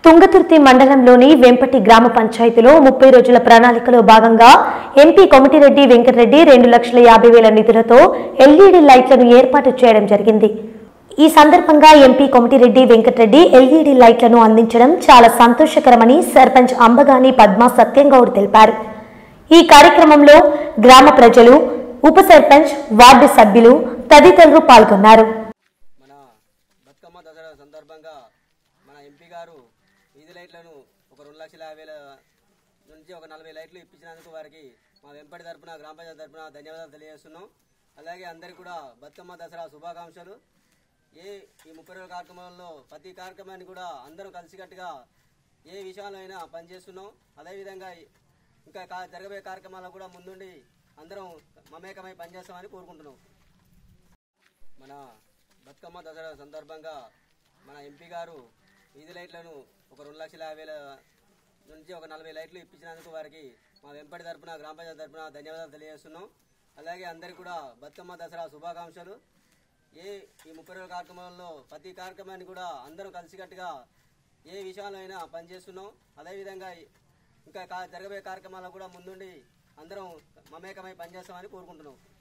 తుంగతుర్తి మండలంలోని వెంపటి గ్రామ పంచాయతీలో ముప్పై రోజుల ప్రణాళికలో భాగంగా ఎంపీ కొమటిరెడ్డి వెంకటరెడ్డి రెండు లక్షల యాభై వేల నిధులతో ఎల్ఈడి లైట్లను ఏర్పాటు చేయడం జరిగింది ఈ సందర్భంగా ఎంపీ కొమటిరెడ్డి వెంకటరెడ్డి ఎల్ఈడి లైట్లను అందించడం చాలా సంతోషకరమని సర్పంచ్ అంబగాని పద్మా సత్యంగౌడ్ తెలిపారు ఈ కార్యక్రమంలో గ్రామ ప్రజలు ఉప సర్పంచ్ వార్డు సభ్యులు తదితరులు పాల్గొన్నారు మన బతుకమ్మ దసరా సందర్భంగా మన ఎంపీ గారు వీధి లైట్లను ఒక రెండు లక్షల యాభై వేల నుంచి ఒక నలభై లైట్లు ఇప్పించినందుకు వారికి మా వెంపటి తరపున గ్రామ పంచాయతీ తరపున ధన్యవాదాలు తెలియజేస్తున్నాం అలాగే అందరికీ కూడా బతుకమ్మ దసరా శుభాకాంక్షలు ఏ ఈ ముప్పై రోజుల కార్యక్రమంలో ప్రతి కార్యక్రమాన్ని కూడా అందరం కలిసికట్టుగా ఏ విషయంలో అయినా పనిచేస్తున్నాం అదేవిధంగా ఇంకా కా- జరగబోయే కార్యక్రమాల్లో కూడా ముందుండి అందరం మమేకమై పనిచేస్తామని కోరుకుంటున్నాం మన బతుకమ్మ దసరా సందర్భంగా మన ఎంపీ గారు వీధి లైట్లను ఒక రెండు లక్షల యాభై వేల నుంచి ఒక నలభై లైట్లు ఇప్పించినందుకు వారికి మా వెంపటి తరపున గ్రామ పంచాయతీ తరపున ధన్యవాదాలు తెలియజేస్తున్నాం అలాగే అందరికీ కూడా బతుకమ్మ దసరా శుభాకాంక్షలు ఏ ఈ ముప్పై రోజుల కార్యక్రమంలో ప్రతి కార్యక్రమాన్ని కూడా అందరం కలిసికట్టుగా ఏ విషయంలో అయినా పనిచేస్తున్నాం అదేవిధంగా ఇంకా కా- జరగబోయే కార్యక్రమాల్లో కూడా ముందుండి అందరం మమేకమై పనిచేస్తామని కోరుకుంటున్నాం